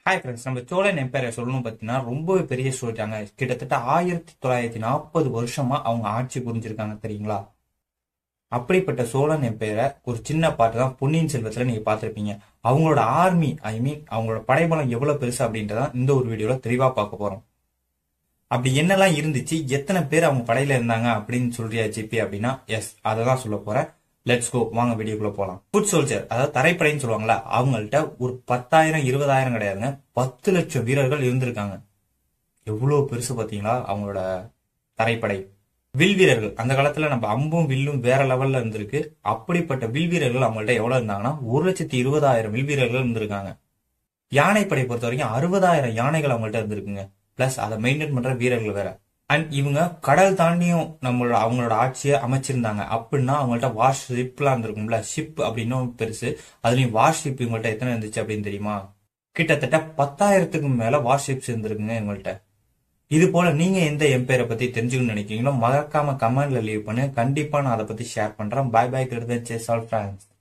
hi friends நம்ம சோழன் எம்பையரை சொல்லணும் பார்த்தீங்கன்னா ரொம்பவே பெரிய சொல்லிட்டாங்க கிட்டத்தட்ட ஆயிரத்தி தொள்ளாயிரத்தி நாற்பது வருஷமா அவங்க ஆட்சி புரிஞ்சிருக்காங்க தெரியுங்களா அப்படிப்பட்ட சோழன் எம்பையரை ஒரு சின்ன பாட்டு தான் பொன்னியின் செல்வத்துல நீங்க பார்த்திருப்பீங்க அவங்களோட ஆர்மி ஐ மீன் அவங்களோட படைபலம் எவ்வளவு பெருசு அப்படின்றதான் இந்த ஒரு வீடியோல தெளிவா பார்க்க போறோம் அப்படி என்னெல்லாம் இருந்துச்சு எத்தனை பேர் அவங்க படையில இருந்தாங்க அப்படின்னு சொல்றியா ஜிபி அப்படின்னா எஸ் அதை தான் சொல்ல போறேன் லெட்ஸ் கோ வாங்க வீடியோக்குள்ள போலாம் ஃபுட் சோல்ஜர் அதாவது தரைப்படைன்னு சொல்லுவாங்கல்ல அவங்கள்ட்ட ஒரு பத்தாயிரம் இருபதாயிரம் கிடையாதுங்க பத்து லட்சம் வீரர்கள் இருந்திருக்காங்க எவ்வளவு பெருசு பாத்தீங்களா அவங்களோட தரைப்படை வில் வீரர்கள் அந்த காலத்துல நம்ம அம்பும் வில்லும் வேற லெவல்ல இருந்திருக்கு அப்படிப்பட்ட வில் வீரர்கள் அவங்கள்ட்ட எவ்வளவு இருந்தாங்கன்னா ஒரு லட்சத்தி இருபதாயிரம் வில் வீரர்கள் இருந்திருக்காங்க யானைப்படை பொறுத்த வரைக்கும் அறுபதாயிரம் யானைகள் அவங்கள்ட்ட இருந்திருக்குங்க பிளஸ் அதை மெயின்டைன் பண்ற வீரர்கள் வேற அண்ட் இவங்க கடல் தாண்டியும் நம்மளோட அவங்களோட ஆட்சியை அமைச்சிருந்தாங்க அப்படின்னா அவங்கள்ட்ட வார் ஷிப்லாம் இருந்திருக்கும்ல ஷிப் அப்படின்னும் பெருசு அதுலயும் வார் ஷிப் இவங்கள்ட்ட எத்தனை இருந்துச்சு அப்படின்னு தெரியுமா கிட்டத்தட்ட பத்தாயிரத்துக்கும் மேல வார் ஷிப்ஸ் இருந்திருக்குங்க இவங்கள்ட்ட இது போல நீங்க எந்த எம்பையரை பத்தி தெரிஞ்சுக்கணும்னு நினைக்கிறீங்களோ மறக்காம கமெண்ட்ல லீவ் பண்ணு கண்டிப்பா நான் அதை பத்தி ஷேர் பண்றேன் பாய் பாய் கிட்ட சேஸ் ஆல் ஃப்ரெண்ட்ஸ்